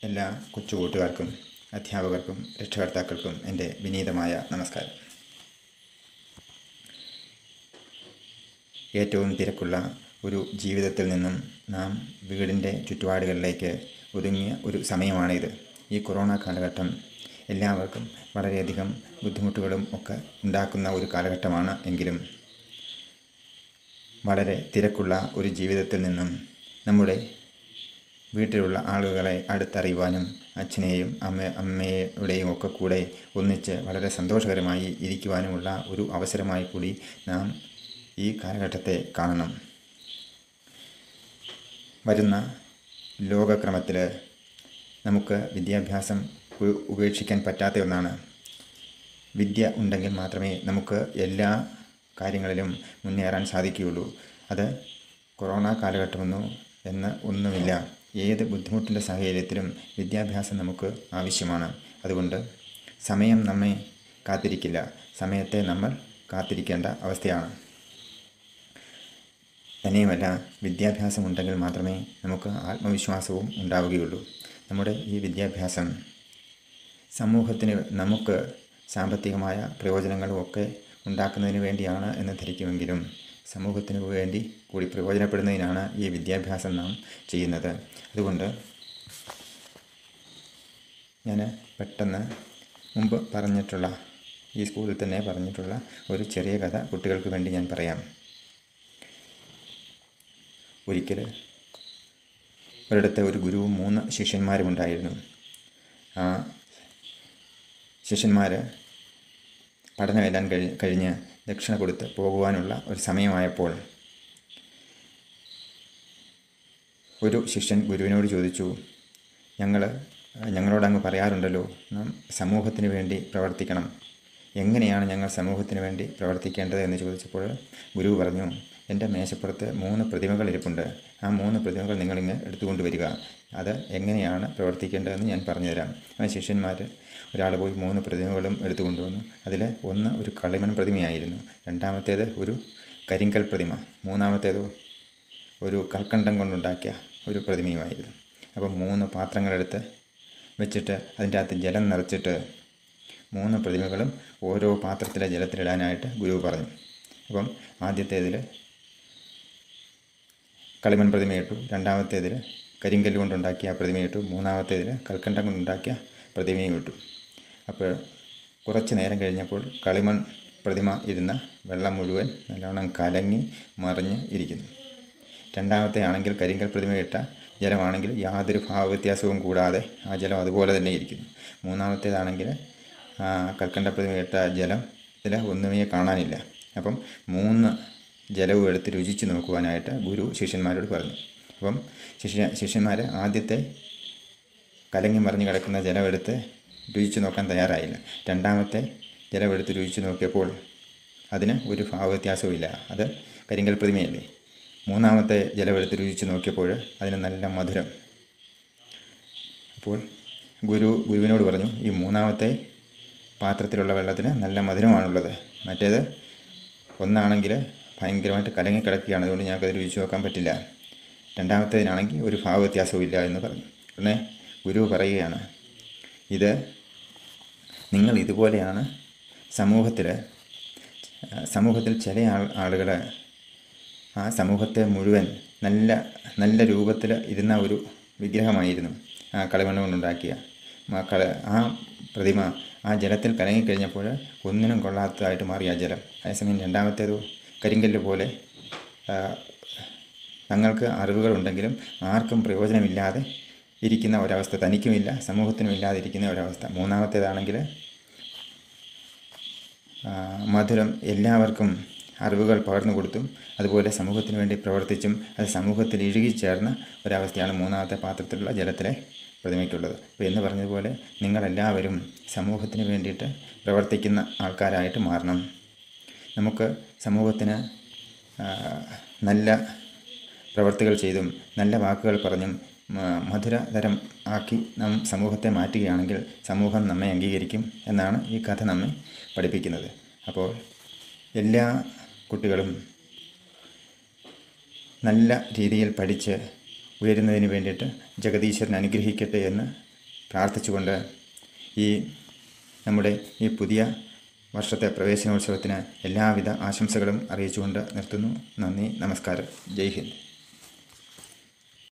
എല്ലാ കൊച്ചു കൂട്ടുകാർക്കും അധ്യാപകർക്കും രക്ഷകർത്താക്കൾക്കും എൻ്റെ വിനീതമായ നമസ്കാരം ഏറ്റവും തിരക്കുള്ള ഒരു ജീവിതത്തിൽ നിന്നും നാം വീടിൻ്റെ ചുറ്റുപാടുകളിലേക്ക് ഒതുങ്ങിയ ഒരു സമയമാണിത് ഈ കൊറോണ കാലഘട്ടം എല്ലാവർക്കും വളരെയധികം ബുദ്ധിമുട്ടുകളും ഒക്കെ ഉണ്ടാക്കുന്ന ഒരു കാലഘട്ടമാണ് എങ്കിലും വളരെ തിരക്കുള്ള ഒരു ജീവിതത്തിൽ നിന്നും നമ്മുടെ വീട്ടിലുള്ള ആളുകളെ അടുത്തറിയുവാനും അച്ഛനെയും അമ്മ അമ്മയുടെയും ഒക്കെ കൂടെ ഒന്നിച്ച് വളരെ സന്തോഷകരമായി ഇരിക്കുവാനുമുള്ള ഒരു അവസരമായി കൂടി നാം ഈ കാലഘട്ടത്തെ കാണണം വരുന്ന ലോകക്രമത്തിൽ നമുക്ക് വിദ്യാഭ്യാസം ഉ- ഉപേക്ഷിക്കാൻ പറ്റാത്ത ഒന്നാണ് വിദ്യ ഉണ്ടെങ്കിൽ മാത്രമേ നമുക്ക് എല്ലാ കാര്യങ്ങളിലും മുന്നേറാൻ സാധിക്കുകയുള്ളൂ അത് കൊറോണ കാലഘട്ടമെന്നോ എന്ന് ഒന്നുമില്ല ഏത് ബുദ്ധിമുട്ടിൻ്റെ സാഹചര്യത്തിലും വിദ്യാഭ്യാസം നമുക്ക് ആവശ്യമാണ് അതുകൊണ്ട് സമയം നമ്മെ കാത്തിരിക്കില്ല സമയത്തെ നമ്മൾ കാത്തിരിക്കേണ്ട അവസ്ഥയാണ് തന്നെയുമല്ല വിദ്യാഭ്യാസം ഉണ്ടെങ്കിൽ മാത്രമേ നമുക്ക് ആത്മവിശ്വാസവും ഉണ്ടാവുകയുള്ളൂ നമ്മുടെ ഈ വിദ്യാഭ്യാസം സമൂഹത്തിന് നമുക്ക് സാമ്പത്തികമായ പ്രയോജനങ്ങളും ഒക്കെ ഉണ്ടാക്കുന്നതിന് വേണ്ടിയാണ് എന്ന് ധരിക്കുമെങ്കിലും സമൂഹത്തിന് വേണ്ടി കൂടി പ്രയോജനപ്പെടുന്നതിനാണ് ഈ വിദ്യാഭ്യാസം നാം ചെയ്യുന്നത് അതുകൊണ്ട് ഞാൻ പെട്ടെന്ന് മുമ്പ് പറഞ്ഞിട്ടുള്ള ഈ സ്കൂളിൽ തന്നെ പറഞ്ഞിട്ടുള്ള ഒരു ചെറിയ കഥ കുട്ടികൾക്ക് വേണ്ടി ഞാൻ പറയാം ഒരിക്കൽ ഒരിടത്ത് ഒരു ഗുരുവും മൂന്ന് ശിഷ്യന്മാരും ഉണ്ടായിരുന്നു ആ ശിഷ്യന്മാർ പഠനമെല്ലാം കഴി കഴിഞ്ഞ് ദക്ഷിണ കൊടുത്ത് പോകുവാനുള്ള ഒരു സമയമായപ്പോൾ ഒരു ശിഷ്യൻ ഗുരുവിനോട് ചോദിച്ചു ഞങ്ങൾ ഞങ്ങളോട് അങ്ങ് പറയാറുണ്ടല്ലോ നാം സമൂഹത്തിന് വേണ്ടി പ്രവർത്തിക്കണം എങ്ങനെയാണ് ഞങ്ങൾ സമൂഹത്തിന് വേണ്ടി പ്രവർത്തിക്കേണ്ടത് എന്ന് ചോദിച്ചപ്പോൾ ഗുരു പറഞ്ഞു എൻ്റെ മേശപ്പുറത്ത് മൂന്ന് പ്രതിമകൾ ഇരിപ്പുണ്ട് ആ മൂന്ന് പ്രതിമകൾ നിങ്ങളിങ്ങ് എടുത്തുകൊണ്ട് വരിക അത് എങ്ങനെയാണ് പ്രവർത്തിക്കേണ്ടതെന്ന് ഞാൻ പറഞ്ഞുതരാം ആ ശിഷ്യന്മാർ ഒരാൾ പോയി മൂന്ന് പ്രതിമകളും എടുത്തുകൊണ്ടുവന്നു അതിൽ ഒന്ന് ഒരു കളിമൺ പ്രതിമയായിരുന്നു രണ്ടാമത്തേത് ഒരു കരിങ്കൽ പ്രതിമ മൂന്നാമത്തേതോ ഒരു കൽക്കണ്ടം കൊണ്ടുണ്ടാക്കിയ ഒരു പ്രതിമയുമായിരുന്നു അപ്പം മൂന്ന് പാത്രങ്ങളെടുത്ത് വെച്ചിട്ട് അതിൻ്റെ അകത്ത് ജലം നിറച്ചിട്ട് മൂന്ന് പ്രതിമകളും ഓരോ പാത്രത്തിലെ ജലത്തിലിടാനായിട്ട് ഗുരു പറഞ്ഞു അപ്പം ആദ്യത്തേതിൽ കളിമൺ പ്രതിമയിട്ടു രണ്ടാമത്തേതിൽ കരിങ്കല്ല് കൊണ്ടുണ്ടാക്കിയ പ്രതിമയിട്ടു മൂന്നാമത്തേതിൽ കൽക്കണ്ടം കൊണ്ടുണ്ടാക്കിയ പ്രതിമയും ഇട്ടു അപ്പോൾ കുറച്ച് നേരം കഴിഞ്ഞപ്പോൾ കളിമൺ പ്രതിമ ഇരുന്ന വെള്ളം മുഴുവൻ നല്ലോണം കലങ്ങി മറിഞ്ഞ് ഇരിക്കുന്നു രണ്ടാമത്തെ ആണെങ്കിൽ കരിങ്കൽ പ്രതിമയിട്ട ജലമാണെങ്കിൽ യാതൊരു ഭാവവ്യത്യാസവും കൂടാതെ ആ ജലം അതുപോലെ തന്നെ ഇരിക്കുന്നു മൂന്നാമത്തേതാണെങ്കിൽ ആ കൽക്കണ്ട പ്രതിമയിട്ട ജലം ഇതിൽ ഒന്നുമേ കാണാനില്ല അപ്പം മൂന്ന് ജലവും എടുത്ത് രുചിച്ച് നോക്കുവാനായിട്ട് ഗുരു ശിഷ്യന്മാരോട് പറഞ്ഞു അപ്പം ശിഷ്യ ശിഷ്യന്മാർ ആദ്യത്തെ കലങ്ങി മറിഞ്ഞ് കിടക്കുന്ന ജലമെടുത്ത് രുചിച്ച് നോക്കാൻ തയ്യാറായില്ല രണ്ടാമത്തെ ജലമെടുത്ത് രുചിച്ച് നോക്കിയപ്പോൾ അതിന് ഒരു ഭാവവ്യത്യാസവും ഇല്ല അത് കരിങ്കൽ പ്രതിമയല്ലേ മൂന്നാമത്തെ ജലമെടുത്ത് രുചിച്ച് നോക്കിയപ്പോൾ അതിന് നല്ല മധുരം അപ്പോൾ ഗുരു ഗുരുവിനോട് പറഞ്ഞു ഈ മൂന്നാമത്തെ പാത്രത്തിലുള്ള വെള്ളത്തിന് നല്ല മധുരമാണുള്ളത് മറ്റേത് ഒന്നാണെങ്കിൽ ഭയങ്കരമായിട്ട് കലങ്ങി കിടക്കുകയാണ് അതുകൊണ്ട് ഞങ്ങൾക്കത് രുചിച്ച് നോക്കാൻ പറ്റില്ല രണ്ടാമത്തേതിനാണെങ്കിൽ ഒരു ഭാവവ്യത്യാസവും ഇല്ല എന്ന് പറഞ്ഞു ഉടനെ ഗുരു പറയുകയാണ് ഇത് നിങ്ങൾ ഇതുപോലെയാണ് സമൂഹത്തിൽ സമൂഹത്തിൽ ചില ആൾ ആളുകൾ ആ സമൂഹത്തെ മുഴുവൻ നല്ല നല്ല രൂപത്തിൽ ഇരുന്ന ഒരു വിഗ്രഹമായിരുന്നു ആ കളിമണ്ണ് കൊണ്ടുണ്ടാക്കിയ ആ കള ആ പ്രതിമ ആ ജലത്തിൽ കലങ്ങിക്കഴിഞ്ഞപ്പോൾ ഒന്നിനും കൊള്ളാത്തതായിട്ട് മാറി ആ ജലം അതേസമയം രണ്ടാമത്തേതോ കരിങ്കല്ല് പോലെ ആ, തങ്ങൾക്ക് അറിവുകളുണ്ടെങ്കിലും ആർക്കും പ്രയോജനമില്ലാതെ ഇരിക്കുന്ന ഒരവസ്ഥ തനിക്കുമില്ല സമൂഹത്തിനും ഇല്ലാതെ ഇരിക്കുന്ന ഒരവസ്ഥ മൂന്നാമത്തേതാണെങ്കിൽ ആ, മധുരം എല്ലാവർക്കും അറിവുകൾ പകർന്നു കൊടുത്തും അതുപോലെ സമൂഹത്തിന് വേണ്ടി പ്രവർത്തിച്ചും അത് സമൂഹത്തിൽ ഇഴുകിച്ചേർന്ന ഒരവസ്ഥയാണ് മൂന്നാമത്തെ പാത്രത്തിലുള്ള ജലത്തിലെ പ്രതിമയ്ക്കുള്ളത് അപ്പോൾ എന്ന് പറഞ്ഞതുപോലെ നിങ്ങളെല്ലാവരും സമൂഹത്തിന് വേണ്ടിയിട്ട് പ്രവർത്തിക്കുന്ന ആൾക്കാരായിട്ട് മാറണം നമുക്ക് സമൂഹത്തിന് ആ, നല്ല പ്രവർത്തികൾ ചെയ്തും നല്ല വാക്കുകൾ പറഞ്ഞും മ- മധുരതരം ആക്കി നാം സമൂഹത്തെ മാറ്റുകയാണെങ്കിൽ സമൂഹം നമ്മെ അംഗീകരിക്കും എന്നാണ് ഈ കഥ നമ്മെ പഠിപ്പിക്കുന്നത് അപ്പോൾ എല്ലാ കുട്ടികളും നല്ല രീതിയിൽ പഠിച്ച് ഉയരുന്നതിന് വേണ്ടിയിട്ട് ജഗദീശ്വരൻ അനുഗ്രഹിക്കട്ടെ എന്ന് പ്രാർത്ഥിച്ചുകൊണ്ട് ഈ നമ്മുടെ ഈ പുതിയ വർഷത്തെ പ്രവേശനോത്സവത്തിന് എല്ലാവിധ ആശംസകളും അറിയിച്ചുകൊണ്ട് നിർത്തുന്നു നന്ദി നമസ്കാരം ജയ് ഹിന്ദ്